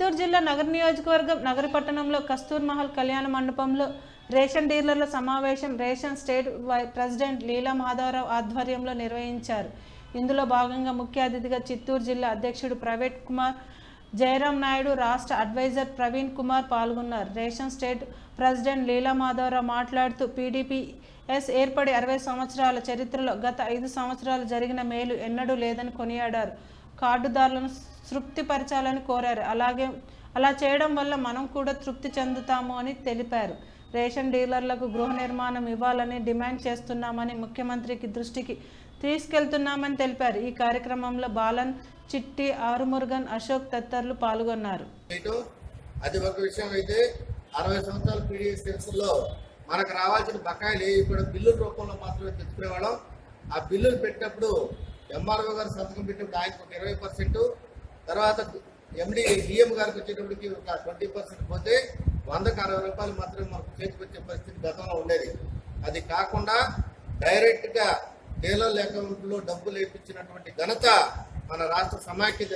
చిత్తూరు జిల్లా నగర నియోజకవర్గం నగర పట్టణంలో కస్తూర్ మహల్ కళ్యాణ మండపంలో రేషన్ డీలర్ల సమావేశం ration state vice- president Leela Madhavarao ఆధ్వర్యంలో నిర్వహించారు ఇందులో భాగంగా ముఖ్య అతిథిగా చిత్తూరు జిల్లా అధ్యక్షుడు ప్రవేట్ కుమార్ జయరాం నాయుడు రాష్ట్ర అడ్వైజర్ ప్రవీణ్ కుమార్ పాల్గొన్నారు ration state president Leela Madhavarao మాట్లాడుతూ పీడీపీఎస్ ఏర్పడి అరవై సంవత్సరాల చరిత్రలో గత ఐదు సంవత్సరాలు జరిగిన మేలు ఎన్నడూ లేదని కొనియాడారు కార్డుదారులను తృప్తిపరచాలని కోరారు అలాగే అలా చేయడం వల్ల మనం కూడా తృప్తి చెందుతాము అని తెలిపారు రేషన్ డీలర్లకు గృహ నిర్మాణం ఇవ్వాలని డిమాండ్ చేస్తున్నామని ముఖ్యమంత్రికి దృష్టికి తీసుకెళ్తున్నామని తెలిపారు ఈ కార్యక్రమంలో బాలన్ చిట్టి ఆరుమురుగన్ అశోక్ తదితరులు పాల్గొన్నారు ఇటు అది ఒక విషయం అయితే అరవై సంవత్సరాల పీడిఎస్ లో మనకు రావాల్సిన బకాయిలు ఇప్పుడు బిల్లుల రూపంలో మాత్రమే తెచ్చుకునేవాళ్ళం ఆ బిల్లులు పెట్టినప్పుడు ఎంఆర్ఓ గారు సంతకం పెట్టినప్పుడు ఆయనకు ఒక ఇరవై పర్సెంట్ తర్వాత ఎండి డిఎం గారికి వచ్చేటప్పటికి ఒక ట్వంటీ పర్సెంట్ పోతే వందకు అరవై రూపాయలు మాత్రమే మనకు చేతికొచ్చే పరిస్థితి గతంలో ఉండేది అది కాకుండా డైరెక్ట్ గా డీలర్ అకౌంట్ లో డబ్బులు వేయించినటువంటి ఘనత మన రాష్ట్ర సమాఖ్య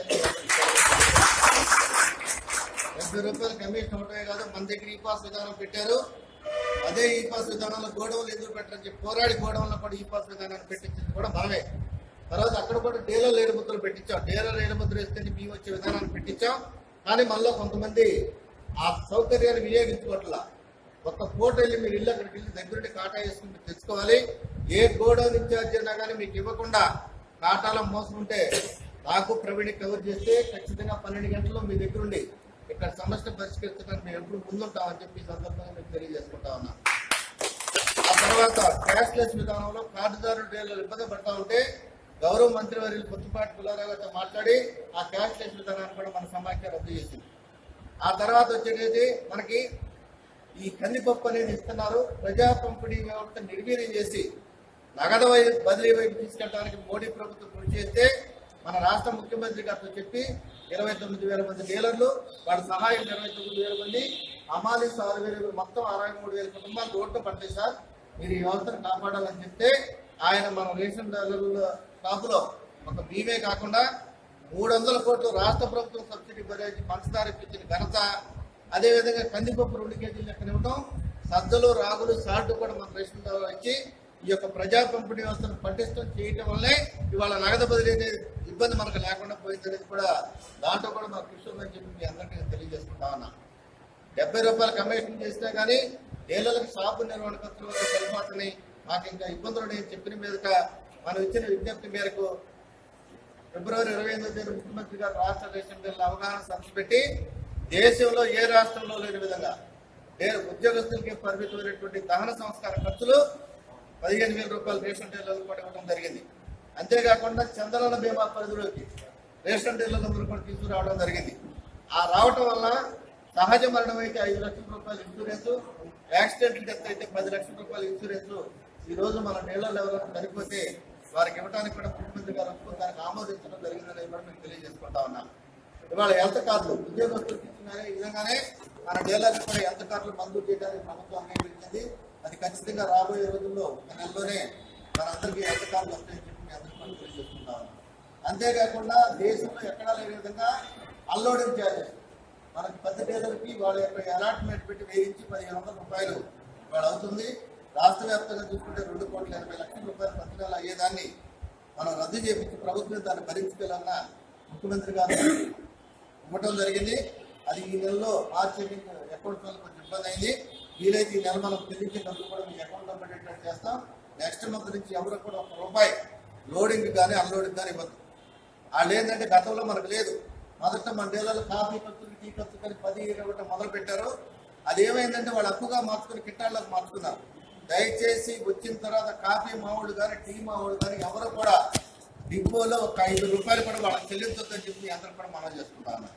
డెబ్బై రూపాయలు కమిషన్ అవటమే కాదు మన దగ్గర ఈ పాస్ విధానం పెట్టారు అదే ఈ పాస్ విధానంలో గోడౌన్లు ఎందుకు పెట్టరని చెప్పి పోరాడి గోడౌన్లో కూడా ఈ పాస్ విధానాన్ని పెట్టించింది కూడా మనమే తర్వాత అక్కడ కూడా డీలర్ లేని ముద్రలు పెట్టించాం డీలర్ లేని ముద్ర వేస్తే బియ్యం వచ్చే విధానాన్ని పెట్టించాం కానీ మనలో కొంతమంది ఆ సౌకర్యాన్ని వినియోగించుకోవట్లా ఒక్క ఫోటో వెళ్ళి మీరు ఇల్లు అక్కడికి వెళ్ళి దగ్గరుండి కాటా వేసుకుని మీరు తెచ్చుకోవాలి ఏ గోడౌన్ ఇన్ఛార్జ్ అయినా కానీ మీకు ఇవ్వకుండా కాటాలో మోసం ఉంటే నాకు ప్రవీణ్ కవర్ చేస్తే ఖచ్చితంగా పన్నెండు గంటల్లో మీ దగ్గరుండి ఇక్కడ సమస్య పరిష్కరించడానికి మేము ఎప్పుడు ముందుంటామని చెప్పి ఈ సందర్భంగా మీకు తెలియజేసుకుంటా ఉన్నా ఆ తర్వాత క్యాష్లెస్ విధానంలో కార్డుదారులు డీలర్లు ఇబ్బంది పడతా ఉంటే గౌరవ మంత్రి వర్యులు పుట్టుపాటి పుల్లారావు గారితో మాట్లాడి ఆ క్యాష్లెస్ విధానాన్ని కూడా మన సమాఖ్య రద్దు చేసింది ఆ తర్వాత వచ్చేది మనకి ఈ కందిపప్పు అనేది ఇస్తున్నారు ప్రజా పంపిణీ వ్యవస్థ నిర్వీర్యం చేసి నగదు వై- బదిలీ వైపు తీసుకెళ్ళడానికి మోడీ ప్రభుత్వం కృషి చేస్తే మన రాష్ట్ర ముఖ్యమంత్రి గారితో చెప్పి ఇరవై తొమ్మిది వేల మంది డీలర్లు వాళ్ళ సహాయం ఇరవై తొమ్మిది వేల మంది అమాలీస్ ఆరు వేల మొత్తం అరవై మూడు వేల కుటుంబాలు రోడ్డు పడతాయి సార్ మీరు ఈ వ్యవస్థను కాపాడాలని చెప్తే ఆయన మన రేషన్ డీలర్ల షాపులో ఒక బీమే కాకుండా మూడు వందల కోట్లు రాష్ట్ర ప్రభుత్వం సబ్సిడీ భరించి పంచదార ఇప్పించిన ఘనత అదేవిధంగా కందిపప్పు రెండు కేజీలు లెక్కన ఇవ్వడం సజ్జలు రాగులు సాల్ట్ కూడా మన రేషన్ ద్వారా ఇచ్చి ఈ యొక్క ప్రజా పంపిణీ వ్యవస్థను పటిష్టం చేయటం వల్లే ఇవాళ నగదు బదిలీ అనేది ఇబ్బంది మనకు లేకుండా పోయింది అనేది కూడా దాంట్లో కూడా మన కృషి ఉందని చెప్పి మీ అందరికీ నేను తెలియజేసుకుంటా ఉన్నా డెబ్బై రూపాయల కమిషన్ చేస్తే కానీ డీలర్లకు షాపు నిర్వహణ ఖర్చులు సరిపోతున్నాయి మాకు ఇంకా ఇబ్బందులు నేను చెప్పిన మీదట మనం ఇచ్చిన విజ్ఞప్తి మేరకు ఫిబ్రవరి ఇరవై ఎనిమిదో తేదీ ముఖ్యమంత్రి గారు రాష్ట్ర రేషన్ బిల్లు అవగాహన సదస్సు పెట్టి దేశంలో ఏ రాష్ట్రంలో లేని విధంగా డే- ఉద్యోగస్తులకి పరిమితమైనటువంటి దహన సంస్కార ఖర్చులు పదిహేను వేల రూపాయలు రేషన్ డీలర్లు కూడా ఇవ్వడం జరిగింది అంతేకాకుండా చంద్రన బీమా పరిధిలోకి రేషన్ డీలర్లందరూ కూడా తీసుకురావడం జరిగింది ఆ రావటం వల్ల సహజ మరణం అయితే ఐదు లక్షల రూపాయల ఇన్సూరెన్స్ యాక్సిడెంట్ డెత్ అయితే పది లక్షల రూపాయల ఇన్సూరెన్స్ ఈ రోజు మన డీలర్లు ఎవరైనా చనిపోతే వారికి ఇవ్వడానికి కూడా ముఖ్యమంత్రి గారు ఒప్పుకొని దానికి ఆమోదించడం జరిగిందని కూడా మేము తెలియజేసుకుంటా ఉన్నాం ఇవాళ హెల్త్ కార్డులు ఉద్యోగస్తులకు ఇచ్చిన ఈ విధంగానే మన డీలర్లు కూడా హెల్త్ కార్డులు మంజూరు చేయడానికి ప్రభుత్వం అంగీకరించింది అది ఖచ్చితంగా రాబోయే రోజుల్లో ఒక నెలలోనే మనందరికీ హెల్త్ కార్డులు వస్తాయని చెప్పి మీ అందరికీ మనం తెలియజేసుకుంటా ఉన్నాం అంతేకాకుండా దేశంలో ఎక్కడా లేని విధంగా అన్లోడింగ్ ఛార్జెస్ మనకి పెద్ద డీలర్కి వాళ్ళ యొక్క అలాట్మెంట్ పెట్టి వేయించి పదిహేను వందల రూపాయలు వాళ్ళు అవుతుంది రాష్ట్ర వ్యాప్తంగా చూసుకుంటే రెండు కోట్ల ఎనభై లక్షల రూపాయలు ప్రతి నెల అయ్యేదాన్ని మనం రద్దు చేపించి ప్రభుత్వం దాన్ని భరించుకెళ్ళాలన్న ముఖ్యమంత్రి గారు ఇవ్వటం జరిగింది అది ఈ నెలలో మార్చి అకౌంట్ వల్ల కొంచెం ఇబ్బంది అయింది వీలైతే ఈ నెల మనం చెల్లించే డబ్బులు కూడా మీ అకౌంట్ లో పెట్టేటట్టు చేస్తాం నెక్స్ట్ మంత్ నుంచి ఎవరికి కూడా ఒక రూపాయి లోడింగ్ కానీ అన్లోడింగ్ కానీ ఇవ్వద్దు వాళ్ళు ఏంటంటే గతంలో మనకు లేదు మొదట మన డీలర్లు కాఫీ ఖర్చులు టీ ఖర్చు కానీ పది ఇరవై ఒకటి మొదలు పెట్టారు అది ఏమైందంటే వాళ్ళు అప్పుగా మార్చుకుని కిట్టాళ్ళకి మార్చుకున్నారు దయచేసి వచ్చిన తర్వాత కాఫీ మామూలు కానీ టీ మామూలు కానీ ఎవరు కూడా డిపోలో ఒక ఐదు రూపాయలు కూడా వాళ్ళకి చెల్లించొద్దని చెప్పి అందరూ కూడా మనం చేసుకుంటాను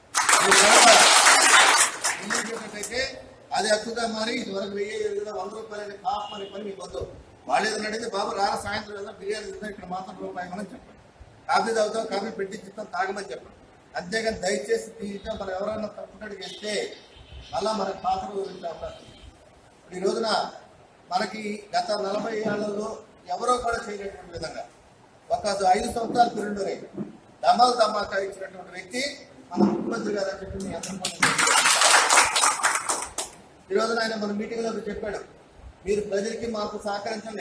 చెల్లించేటట్టయితే అది హక్కుగా మారి ఇదివరకు వెయ్యి ఏదో వంద రూపాయలు అనేది కాఫ్ అనే పని మీకు వద్దు వాళ్ళు ఏదైనా అడిగితే బాబు రారా సాయంత్రం ఏదో బిర్యానీ తిందాం ఇక్కడ మాత్రం రూపాయి మనం చెప్పండి కాఫీ తాగుతాం కాఫీ పెట్టించుతాం తాగమని చెప్పండి అంతేగాని దయచేసి తీయటం మనం ఎవరైనా తప్పుకడి చేస్తే మళ్ళా మనకు పాత్ర గురించి అవకాశం ఉంది. ఇప్పుడు ఈ రోజున మనకి గత నలభై ఏళ్లలో ఎవరో కూడా చేయలేటువంటి విధంగా ఒక ఐదు సంవత్సరాల పీరియడ్లోనే దమాల్ ధమాకా ఇచ్చినటువంటి వ్యక్తి మన ముఖ్యమంత్రి గారు అని చెప్పి మీ అందరికీ కూడా తెలుసు. ఈ రోజున ఆయన మన మీటింగ్లో చెప్పాడు మీరు ప్రజలకి మాకు సహకరించండి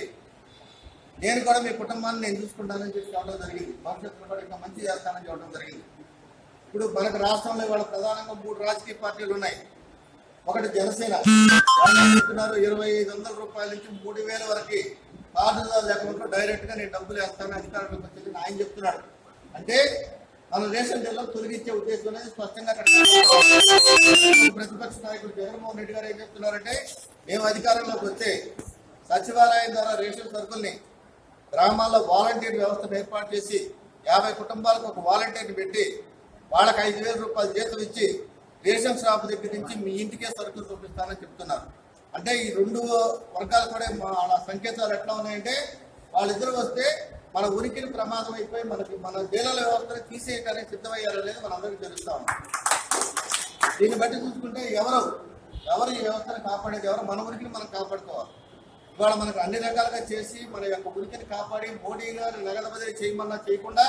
నేను కూడా మీ కుటుంబాన్ని నేను చూసుకుంటానని చెప్పి చెప్పడం జరిగింది భవిష్యత్తులో కూడా ఇంకా మంచి చేస్తానని చెప్పడం జరిగింది ఇప్పుడు మనకు రాష్ట్రంలో ఇవాళ ప్రధానంగా మూడు రాజకీయ పార్టీలు ఉన్నాయి ఒకటి జనసేన వాళ్ళు ఏం చెప్తున్నారు ఇరవై ఐదు వందల రూపాయల నుంచి మూడు వేల వరకు కార్డుదారు లేకుండా డైరెక్ట్ గా నేను డబ్బులు వేస్తాను అధికారంలోకి వచ్చేది ఆయన చెప్తున్నాడు అంటే మన రేషన్ జిల్లా తొలగించే ఉద్దేశం అనేది స్పష్టంగా అక్కడ కనబడుతోంది. ప్రతిపక్ష నాయకుడు జగన్మోహన్ రెడ్డి గారు ఏం చెప్తున్నారంటే మేము అధికారంలోకి వస్తే సచివాలయం ద్వారా రేషన్ సరుకుల్ని గ్రామాల్లో వాలంటీర్ వ్యవస్థను ఏర్పాటు చేసి యాభై కుటుంబాలకు ఒక వాలంటీర్ని పెట్టి వాళ్ళకి ఐదు వేల రూపాయలు జీతం ఇచ్చి రేషన్ షాప్ దగ్గర నుంచి మీ ఇంటికే సరుకులు చూపిస్తానని చెప్తున్నారు అంటే ఈ రెండు వర్గాలు కూడా మా- వాళ్ళ సంకేతాలు ఎట్లా ఉన్నాయంటే వాళ్ళిద్దరు వస్తే మన ఉనికిని ప్రమాదం అయిపోయి మనకి మన జైలుల వ్యవస్థను తీసేయడానికి సిద్ధమయ్యారో లేదు మనందరికీ తెలుస్తా ఉంది దీన్ని బట్టి చూసుకుంటే ఎవరు ఎవరు ఈ వ్యవస్థను కాపాడేది ఎవరు మన ఉనికిని మనం కాపాడుకోవాలి ఇవాళ మనకు అన్ని రకాలుగా చేసి మన యొక్క ఉనికిని కాపాడి మోడీ గారు నగదు బదిలీ చేయమన్నా చేయకుండా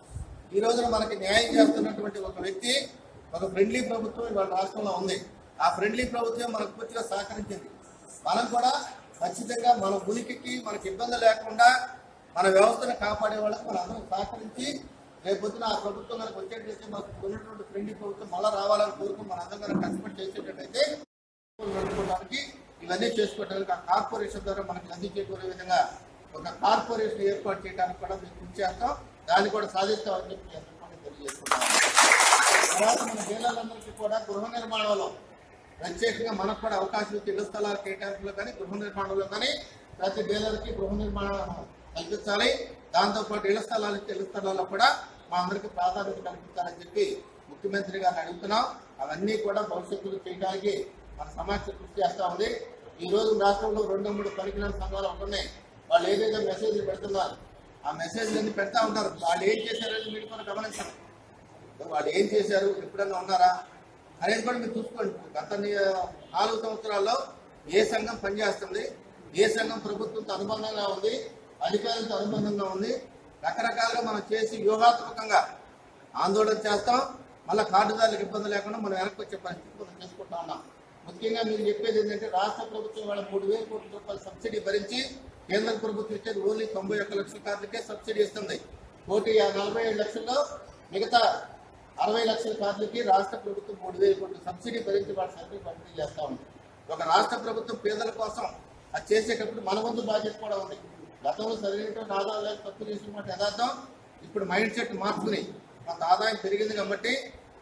ఈ రోజున మనకి న్యాయం చేస్తున్నటువంటి ఒక వ్యక్తి ఒక ఫ్రెండ్లీ ప్రభుత్వం ఇవాళ రాష్ట్రంలో ఉంది ఆ ఫ్రెండ్లీ ప్రభుత్వం మనకు పూర్తిగా సహకరించింది మనం కూడా ఖచ్చితంగా మన ఉనికికి మనకి ఇబ్బంది లేకుండా మన వ్యవస్థను కాపాడే వాళ్ళకి మనం అందరం సహకరించి రేపొద్దున ఆ ప్రభుత్వం మనకు వచ్చేటైతే మనకు ఉన్నటువంటి ఫ్రెండ్లీ ప్రభుత్వం మళ్ళీ రావాలని కోరుకుని మన అందరం కనుక కష్టపడి చేసేటట్టయితే నడుపుకోవడానికి ఇవన్నీ చేసుకోవడానికి ఆ కార్పొరేషన్ ద్వారా మనకి లబ్ధి చేకూరే విధంగా ఒక కార్పొరేషన్ ఏర్పాటు చేయడానికి కూడా మేము కృషి చేస్తాం దాన్ని కూడా సాధిస్తామని చెప్పి మీ అందరికీ కూడా తెలియజేస్తున్నాం తర్వాత మన డీలర్లందరికీ కూడా గృహ నిర్మాణంలో ప్రత్యేకంగా మనకు కూడా అవకాశం ఇచ్చి ఇళ్ల స్థలాల కేటాయింపులో కానీ గృహ నిర్మాణంలో కానీ ప్రతి డీలర్కి గృహ నిర్మాణం కల్పించాలి దాంతోపాటు ఇళ్ల స్థలాలు ఇచ్చే ఇళ్ల స్థలాల్లో కూడా మా అందరికీ ప్రాధాన్యత కల్పించాలని చెప్పి ముఖ్యమంత్రి గారిని అడుగుతున్నాం అవన్నీ కూడా భవిష్యత్తులో చేయడానికి మన సమాజం కృషి చేస్తా ఉంది ఈ రోజు రాష్ట్రంలో రెండు మూడు పనికిరాని సంఘాలు ఉంటున్నాయి వాళ్ళు ఏదైతే మెసేజ్లు పెడుతున్నారు ఆ మెసేజ్లు అన్ని పెడతా ఉంటారు వాళ్ళు ఏం చేశారని మీరు కూడా గమనించాలి వాళ్ళు ఏం చేశారు ఎప్పుడన్నా ఉన్నారా అనేది కూడా మీరు చూసుకోండి గత ని- నాలుగు సంవత్సరాల్లో ఏ సంఘం పనిచేస్తుంది ఏ సంఘం ప్రభుత్వంతో అనుబంధంగా ఉంది అధికారులతో అనుబంధంగా ఉంది రకరకాలుగా మనం చేసి వ్యూహాత్మకంగా ఆందోళన చేస్తాం మళ్ళీ కార్డుదారులకు ఇబ్బంది లేకుండా మనం వెనక్కి వచ్చే పరిస్థితి మనం చేసుకుంటా ఉన్నాం ముఖ్యంగా మీరు చెప్పేది ఏంటంటే రాష్ట్ర ప్రభుత్వం వాళ్ళ మూడు వేల కోట్ల రూపాయల సబ్సిడీ భరించి కేంద్ర ప్రభుత్వం ఇచ్చేది ఓన్లీ తొంభై ఒక్క లక్షల కార్డులకే సబ్సిడీ ఇస్తుంది కోటి యా- నలభై ఏడు లక్షల్లో మిగతా అరవై లక్షల కార్డులకి రాష్ట్ర ప్రభుత్వం మూడు వేల కోట్ల సబ్సిడీ భరించి వాళ్ళ సర్వీస్ పంపిణీ చేస్తా ఉంది ఒక రాష్ట్ర ప్రభుత్వం పేదల కోసం అది చేసేటప్పుడు మన వంతు బాధ్యత కూడా ఉంది గతంలో చదివినటువంటి ఆదాయం లేక తప్పు చేసినటువంటి యథార్థం ఇప్పుడు మైండ్ సెట్ మార్చుకుని కొంత ఆదాయం పెరిగింది కాబట్టి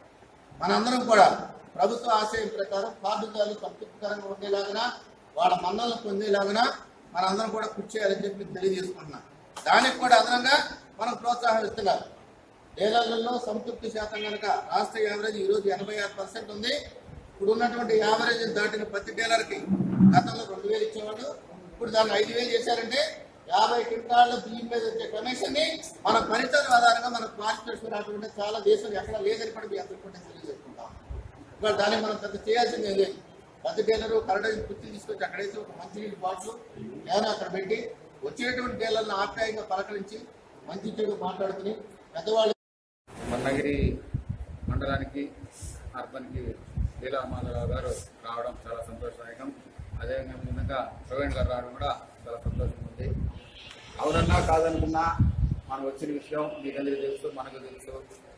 మనందరం కూడా ప్రభుత్వ ఆశయం ప్రకారం కార్డుదారులు సంతృప్తికరంగా ఉండేలాగా వాళ్ళ మన్నలను పొందేలాగా మనందరం కూడా కృషి చేయాలని చెప్పి తెలియజేసుకుంటున్నాం దానికి కూడా అదనంగా మనం ప్రోత్సాహం ఇస్తున్నారు డీలర్లలో సంతృప్తి శాతం కనుక రాష్ట్ర యావరేజ్ ఈరోజు ఎనభై ఆరు పర్సెంట్ ఉంది ఇప్పుడు ఉన్నటువంటి యావరేజ్ దాటిన ప్రతి డీలర్కి గతంలో రెండు వేలు ఇచ్చేవాడు ఇప్పుడు దాన్ని ఐదు వేలు చేశారంటే యాభై క్వింటాళ్ళ బియ్యం మీద వచ్చే కమిషన్ ని మన ఫలితాల ఆధారంగా మనం క్లాసిఫికేషన్ రాకుండా చాలా దేశం ఎక్కడ లేదని కూడా మీ అందరికీ కూడా తెలియజేసుకుంటాం ఇవాళ దాన్ని మనం పెద్ద చేయాల్సింది ఏం లేదు పెద్ద డీలరు కరెక్ట్ కుర్చీ తీసుకొచ్చి అక్కడైతే ఒక మంచి నీళ్ళు బాటిల్ ఏమైనా అక్కడ పెట్టి వచ్చినటువంటి డీలర్లను ఆప్యాయంగా పలకరించి మంచి చెడు మాట్లాడుకుని పెద్దవాళ్ళు మందగిరి మండలానికి అర్బన్కి లీలా మాధవరావు గారు రావడం చాలా సంతోషదాయకం అదేవిధంగా ప్రవీణ్ గారు రావడం కూడా చాలా సంతోషం ఉంది అవునన్నా కాదనుకున్నా మనం వచ్చిన విషయం మీకందరికీ తెలుసు మనకు తెలుసు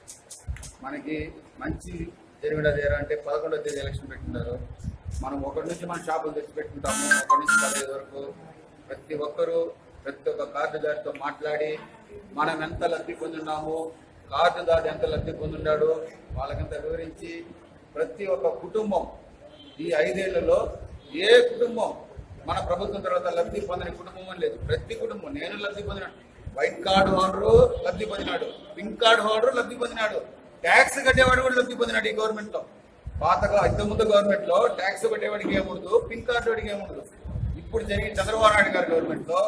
మనకి మంచి జరిగిన అంటే పదకొండో తేదీ ఎలక్షన్ పెట్టున్నారు మనం ఒకటి నుంచి మన షాపులు తెచ్చి పెట్టుకుంటాము ఒకటి నుంచి పదహైదు వరకు ప్రతి ఒక్కరూ ప్రతి ఒక్క కార్డుదారితో మాట్లాడి మనం ఎంత లబ్ధి పొందున్నాము కార్డుదారు ఎంత లబ్ధి పొందున్నాడు వాళ్ళకంత వివరించి ప్రతి ఒక్క కుటుంబం ఈ ఐదేళ్లలో ఏ కుటుంబం మన ప్రభుత్వం తర్వాత లబ్ధి పొందని కుటుంబం అని లేదు ప్రతి కుటుంబం నేను లబ్ధి పొందినాడు వైట్ కార్డు హోల్డరు లబ్ధి పొందినాడు పింక్ కార్డు హోల్డరు లబ్ధి పొందినాడు ట్యాక్స్ కట్టేవాడు కూడా లబ్ధి పొందినాడు ఈ గవర్నమెంట్ లో పాతగా ఇంత ముందు గవర్నమెంట్ లో ట్యాక్స్ కట్టేవాడికి ఏముండదు పింక్ కార్డు వాడికి ఏముండదు ఇప్పుడు జరిగిన చంద్రబాబు నాయుడు గారి గవర్నమెంట్ లో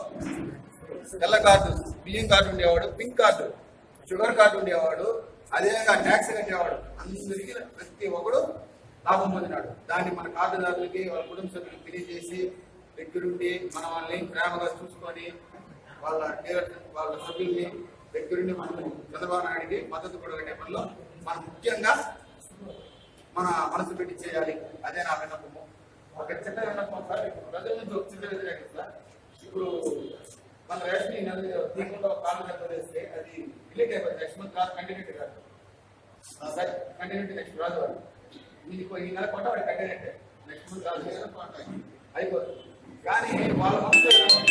తెల్ల కార్డు బియ్యం కార్డు ఉండేవాడు పింక్ కార్డు షుగర్ కార్డు ఉండేవాడు అదేవిధంగా ట్యాక్స్ కట్టేవాడు అందరికీ ప్రతి ఒక్కడు లాభం పొందినాడు దాన్ని మన కార్డుదారులకి వాళ్ళ కుటుంబ సభ్యులకు తెలియజేసి దగ్గరుండి మన వాళ్ళని ప్రేమగా చూసుకొని వాళ్ళ డీలర్ వాళ్ళ సభ్యుల్ని దగ్గరుండి మనం చంద్రబాబు నాయుడికి మద్దతు కూడా పనిలో మనం ముఖ్యంగా మన మనసు పెట్టి చేయాలి అదే నా విన్నపము ఒక చిన్న విన్నపం సార్ ఇప్పుడు ప్రజల నుంచి ఒక చిన్న వ్యతిరేకత సార్ ఇప్పుడు మన రేషన్ ఈ నెల తీయకుండా ఒక కాలం ఎంత వేస్తే అది డిలీట్ అయిపోయింది నెక్స్ట్ మంత్ కాదు కంటిన్యూటీ కాదు సార్ కంటిన్యూటీ నెక్స్ట్ రాదు వాడు. మీకు ఈ నెల కొంట వాడి కంటిన్యూటీ నెక్స్ట్ మంత్ రాదు అయిపోతుంది కానీ వాళ్ళ మనసు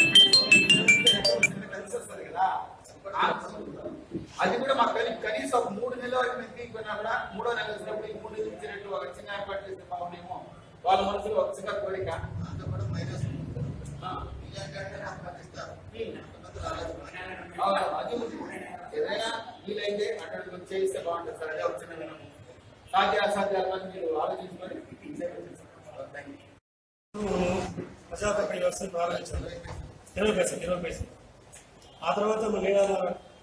కలిసి వస్తుంది కదా ఆ- అది కూడా మాకు కనీ కనీసం ఒక మూడు నెలల వరకు మేము తీయకపోయినా కూడా మూడో నెల వచ్చినప్పుడు ఈ మూడు నెలలు ఇచ్చినట్టు ఒక చిన్న ఏర్పాటు చేస్తే బాగుండేమో వాళ్ళ మనసులో ఒక చిన్న కోరిక అంతా కూడా మైనస్ ఆ, ఇలాంటి అంటే నాకు పట్టిస్తారు కొంతమంది రాలేదు అవును, అది ఉంది. ఏదైనా వీలైతే అక్కడ చేయిస్తే బాగుంటుంది సార్ అదే ఒక చిన్న విన్నపం. సాధ్య అసాధ్యాలను మీరు ఆలోచించుకొని థ్యాంక్ యూ ప్రజాపతి వ్యవస్థను ప్రారంభించారు ఇరవై పైసలు ఇరవై పైసలు ఆ తర్వాత మన నీడాల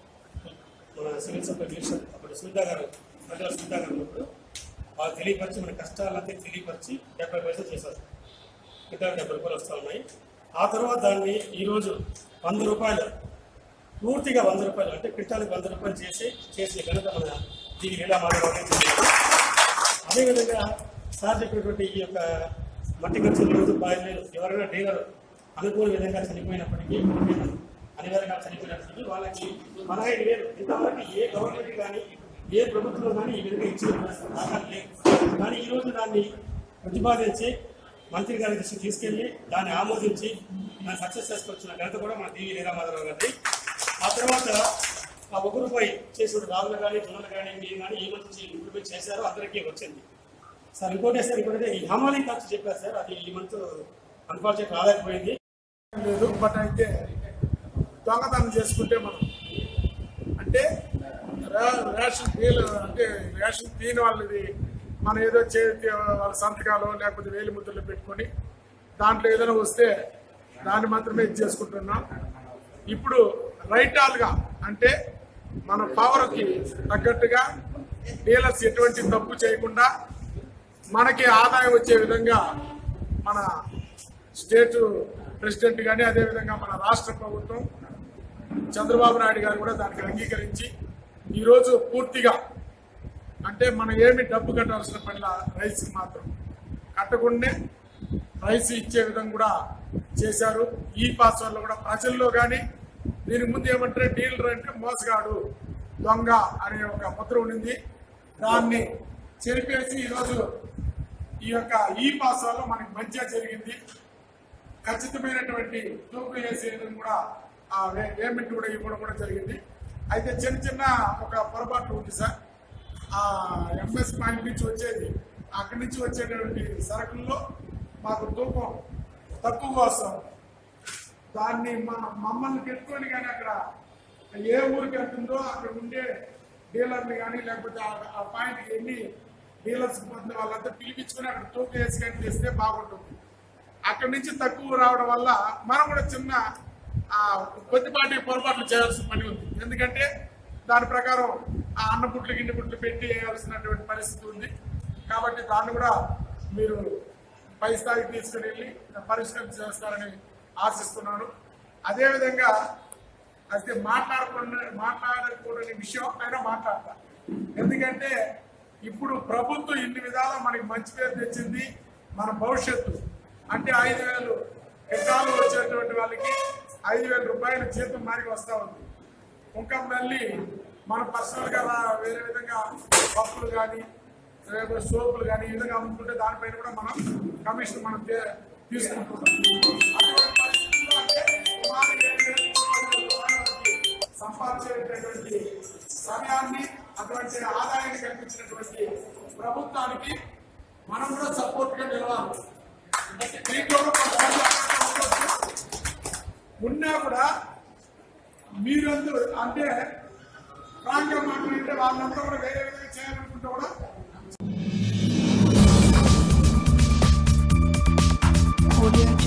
మన సివిల్ సప్లై మినిస్టర్ అప్పుడు సునీత గారు ప్రజల సునీత గారు ఉన్నప్పుడు వాళ్ళు తెలియపరిచి మన కష్టాలంతా తెలియపరిచి డెబ్బై పైసలు చేశారు ఇద్దరు డెబ్బై రూపాయలు వస్తూ ఉన్నాయి ఆ తర్వాత దాన్ని ఈరోజు వంద రూపాయలు పూర్తిగా వంద రూపాయలు అంటే క్వింటాలకు వంద రూపాయలు చేసి చేసిన ఘనత మన దీని లీలా మాధవరావు గారికి చెందింది. అదేవిధంగా సార్ చెప్పినటువంటి ఈ యొక్క మట్టి ఖర్చులు రోజు బాధ్యతలు ఎవరైనా డీలర్ అనుకూల విధంగా చనిపోయినప్పటికీ అనివార్యంగా చనిపోయినప్పటికీ వాళ్ళకి పదహైదు వేలు ఇంతవరకు ఏ గవర్నమెంట్ కానీ ఏ ప్రభుత్వం కానీ ఈ విధంగా ఇచ్చిన దాఖలు లేదు కానీ ఈరోజు దాన్ని ప్రతిపాదించి మంత్రి గారి దృష్టికి తీసుకెళ్లి దాన్ని ఆమోదించి దాన్ని సక్సెస్ చేసుకొచ్చిన ఘనత కూడా మన టీవీ లీలామాధవరావు గారిది ఆ తర్వాత ఆ ఒక రూపాయి చేసిన రాగులు కానీ జొన్నలు కానీ మీరు కానీ ఈ మంత్ ఇంప్లిమెంట్ చేశారో అందరికీ వచ్చింది సార్ ఇంకోటి సార్ ఇంకోటి ఈ హమాలీ ఖర్చు చెప్పారు సార్ అది ఈ మంత్ అన్ఫార్చునేట్ రాలేకపోయింది లేదు బట్ అయితే దొంగతనం చేసుకుంటే మనం అంటే రా- రేషన్ తీలు అంటే రేషన్ తీని వాళ్ళది మనం ఏదో చేతి వాళ్ళ సంతకాలు లేకపోతే వేలి ముద్రలు పెట్టుకొని దాంట్లో ఏదైనా వస్తే దాన్ని మాత్రమే ఇది చేసుకుంటున్నాం ఇప్పుడు రైటాల్గా అంటే మన పవర్కి తగ్గట్టుగా డీలర్స్ ఎటువంటి తప్పు చేయకుండా మనకి ఆదాయం వచ్చే విధంగా మన స్టేట్ ప్రెసిడెంట్ కానీ అదేవిధంగా మన రాష్ట్ర ప్రభుత్వం చంద్రబాబు నాయుడు గారు కూడా దానికి అంగీకరించి ఈరోజు పూర్తిగా అంటే మనం ఏమి డబ్బు కట్టాల్సిన పని రైస్ మాత్రం కట్టకుండానే రైస్ ఇచ్చే విధంగా కూడా చేశారు ఈ పాస్ వల్ల కూడా ప్రజల్లో కానీ దీని ముందు ఏమంటారు డీలర్ అంటే మోసగాడు దొంగ అనే ఒక ముద్ర ఉండింది దాన్ని చెరిపేసి ఈరోజు ఈ యొక్క ఈ పాస్ వల్ల మనకి మంచిగా జరిగింది ఖచ్చితమైనటువంటి తూకం వేసేయడం కూడా ఆ వే- పేమెంట్ కూడా ఇవ్వడం కూడా జరిగింది అయితే చిన్న చిన్న ఒక పొరపాటు ఉంది సార్ ఆ ఎంఎస్ పాయింట్ నుంచి వచ్చేది అక్కడి నుంచి వచ్చేటువంటి సరుకుల్లో మాకు తూకం తక్కువ వస్తాం దాన్ని మన మమ్మల్ని పెట్టుకొని కానీ అక్కడ ఏ ఊరికి వెళ్తుందో అక్కడ ఉండే డీలర్ని కానీ లేకపోతే ఆ- ఆ పాయింట్ ఎన్ని డీలర్స్ పోతుంది వాళ్ళంతా పిలిపించుకొని అక్కడ తూకం వేసి కానీ తెస్తే బాగుంటుంది అక్కడి నుంచి తక్కువ రావడం వల్ల మనం కూడా చిన్న ఆ, కొద్దిపాటి పొరపాట్లు చేయాల్సిన పని ఉంది ఎందుకంటే దాని ప్రకారం ఆ అన్న పుట్లు గిన్నె పుట్లు పెట్టి వేయాల్సినటువంటి పరిస్థితి ఉంది కాబట్టి దాన్ని కూడా మీరు పై స్థాయికి తీసుకుని వెళ్ళి పరిష్కరణ చేస్తారని ఆశిస్తున్నాను అదేవిధంగా అయితే మాట్లాడకుండా మాట్లాడకూడని విషయం అయినా మాట్లాడతా ఎందుకంటే ఇప్పుడు ప్రభుత్వం ఇన్ని విధాలా మనకి మంచి పేరు తెచ్చింది మన భవిష్యత్తు అంటే ఐదు వేలు ఎకరాలు వచ్చేటువంటి వాళ్ళకి ఐదు వేల రూపాయల జీతం మారికి వస్తా ఉంది ఇంకా మళ్ళీ మన పర్సనల్ గా రా- వేరే విధంగా పప్పులు కానీ లేకపోతే సోపులు కానీ ఈ విధంగా అమ్ముకుంటే దానిపైన కూడా మనం కమిషన్ మనం తే- తీసుకుంటున్నాం అటువంటి పరిస్థితుల్లో అంటే సుమారు ఏడు వేల రూపాయల రూపాయలకి సంపాదించేటటువంటి సమయాన్ని అటువంటి ఆదాయాన్ని కల్పించినటువంటి ప్రభుత్వానికి మనం కూడా సపోర్ట్ గా నిలవాలి దీంట్లో కూడా కొంతమంది అక్కడ ఉండొచ్చు. ఉన్నా కూడా మీరందరూ అంటే స్ట్రాంగ్ గా మాట్లాడితే వాళ్ళంతా కూడా వేరే విధంగా చేయాలనుకుంటే కూడా Audio